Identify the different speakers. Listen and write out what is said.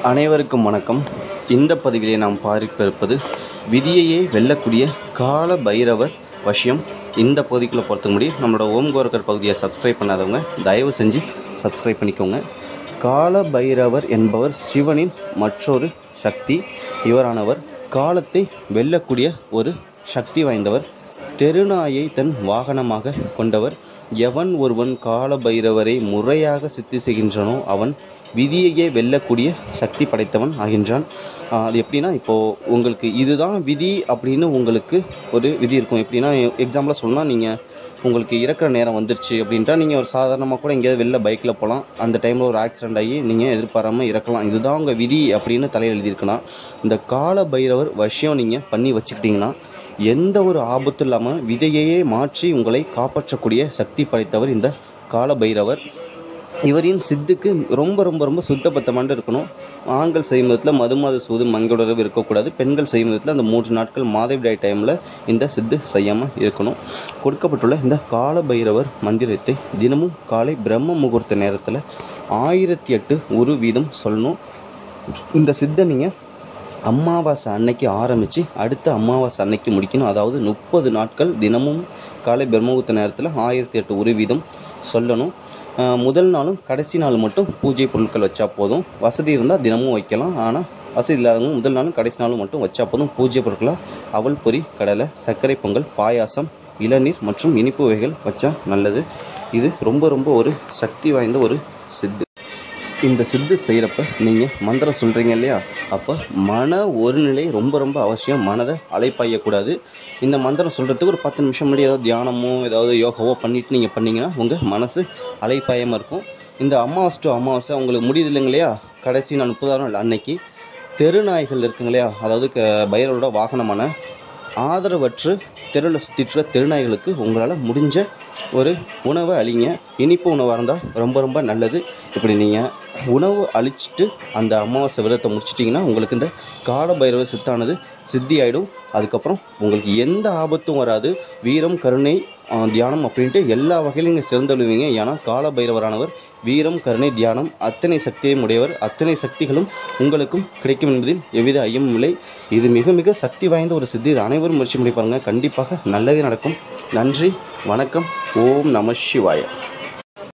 Speaker 1: அனைவருக்கும் வணக்கம் இந்த பதிவிலே நாம் பார்க்க இருப்பது விதியையே வெல்லக்கூடிய கால பைரவர் வசியம் இந்த பகுதிக்குள்ளே போகிறதுக்கு முடியும் நம்மளோட ஓம் கோரக்கர் பகுதியை சப்ஸ்கிரைப் பண்ணாதவங்க தயவு செஞ்சு சப்ஸ்கிரைப் பண்ணிக்கோங்க கால பைரவர் என்பவர் சிவனின் மற்றொரு சக்தி இவரானவர் காலத்தை வெல்லக்கூடிய ஒரு சக்தி வாய்ந்தவர் தெருநாயை தன் வாகனமாக கொண்டவர் எவன் ஒருவன் கால பைரவரை முறையாக சித்தி செய்கின்றானோ அவன் விதியையே வெல்லக்கூடிய சக்தி படைத்தவன் ஆகின்றான் ஆஹ் அது எப்படின்னா இப்போது உங்களுக்கு இதுதான் விதி அப்படின்னு உங்களுக்கு ஒரு விதி இருக்கும் எப்படின்னா எக்ஸாம்பிளாக சொல்லணும்னா நீங்கள் உங்களுக்கு இறக்குற நேரம் வந்துருச்சு அப்படின்ட்டா நீங்கள் ஒரு சாதாரணமாக கூட எங்கேயாவது வெளில பைக்கில் போகலாம் அந்த டைமில் ஒரு ஆக்சிடென்ட் ஆகி நீங்கள் எதிர்பாராமல் இறக்கலாம் இதுதான் உங்கள் விதி அப்படின்னு தலையில் எழுதியிருக்கலாம் இந்த கால பைரவர் வசியம் நீங்கள் பண்ணி வச்சுக்கிட்டிங்கன்னா எந்த ஒரு ஆபத்தும் இல்லாமல் விதையையே மாற்றி உங்களை காப்பாற்றக்கூடிய சக்தி படைத்தவர் இந்த கால பைரவர் இவரின் சித்துக்கு ரொம்ப ரொம்ப ரொம்ப சுத்தபத்தமாண்டு இருக்கணும் ஆண்கள் செய்யும் விதத்தில் மதுமாத சூது மங்களுறவு இருக்கக்கூடாது பெண்கள் செய்யும் விதத்தில் அந்த மூன்று நாட்கள் மாதவிடாய் டைமில் இந்த சித்து செய்யாமல் இருக்கணும் கொடுக்கப்பட்டுள்ள இந்த கால பைரவர் மந்திரத்தை தினமும் காலை பிரம்ம முகூர்த்த நேரத்தில் ஆயிரத்தி எட்டு ஒரு வீதம் சொல்லணும் இந்த சித்தை நீங்கள் அமாவாசை அன்னைக்கு ஆரம்பித்து அடுத்த அமாவாசை அன்னைக்கு முடிக்கணும் அதாவது முப்பது நாட்கள் தினமும் காலை பிரம்மகுத்த நேரத்தில் ஆயிரத்தி எட்டு ஒரு வீதம் சொல்லணும் ஆஹ் முதல் நாளும் கடைசி நாள் மட்டும் பூஜை பொருட்கள் வச்சா போதும் வசதி இருந்தால் தினமும் வைக்கலாம் ஆனால் வசதி இல்லாதவங்க முதல் நாளும் கடைசி நாளும் மட்டும் வச்சா போதும் பூஜை பொருட்களாக அவல் பொரி கடலை சர்க்கரை பொங்கல் பாயாசம் இளநீர் மற்றும் இனிப்பு வகைகள் வச்சா நல்லது இது ரொம்ப ரொம்ப ஒரு சக்தி வாய்ந்த ஒரு சித்து இந்த சித்து செய்கிறப்ப நீங்கள் மந்திரம் சொல்கிறீங்க இல்லையா அப்போ மன ஒருநிலை ரொம்ப ரொம்ப அவசியம் மனதை அலைப்பாயக்கூடாது இந்த மந்திரம் சொல்கிறதுக்கு ஒரு பத்து நிமிஷம் முன்னாடி ஏதாவது தியானமோ ஏதாவது யோகாவோ பண்ணிவிட்டு நீங்கள் பண்ணீங்கன்னா உங்கள் மனசு அலைப்பாயமாக இருக்கும் இந்த அமாவாசை டு அமாவாசை உங்களுக்கு முடியுது இல்லைங்க இல்லையா கடைசி நான் முப்பதாயிரம் இல்லை அன்னைக்கு தெருநாய்கள் இருக்குங்க இல்லையா அதாவது க பைரவரோட வாகனமான ஆதரவற்று தெருவில் சுற்றிட்டுற தெருநாய்களுக்கு உங்களால் முடிஞ்ச ஒரு உணவை அழிங்க இனிப்பு உணவாக இருந்தால் ரொம்ப ரொம்ப நல்லது இப்படி நீங்கள் உணவு அழிச்சிட்டு அந்த அமாவாசை விரதத்தை முடிச்சிட்டிங்கன்னா உங்களுக்கு இந்த கால பைரவ சித்தானது சித்தி ஆகிடும் அதுக்கப்புறம் உங்களுக்கு எந்த ஆபத்தும் வராது வீரம் கருணை ஆஹ், தியானம் அப்படின்ட்டு எல்லா வகையிலும் நீங்கள் சிறந்தழுவீங்க ஏன்னா கால பைரவரானவர் வீரம் கருணை தியானம் அத்தனை சக்தியும் உடையவர் அத்தனை சக்திகளும் உங்களுக்கும் கிடைக்கும் என்பதில் எவ்வித ஐயமும் இல்லை இது மிக மிக சக்தி வாய்ந்த ஒரு சித்தி இது அனைவரும் முயற்சி பண்ணி பாருங்கள் கண்டிப்பாக நல்லதே நடக்கும் நன்றி வணக்கம் ஓம் நம சிவாய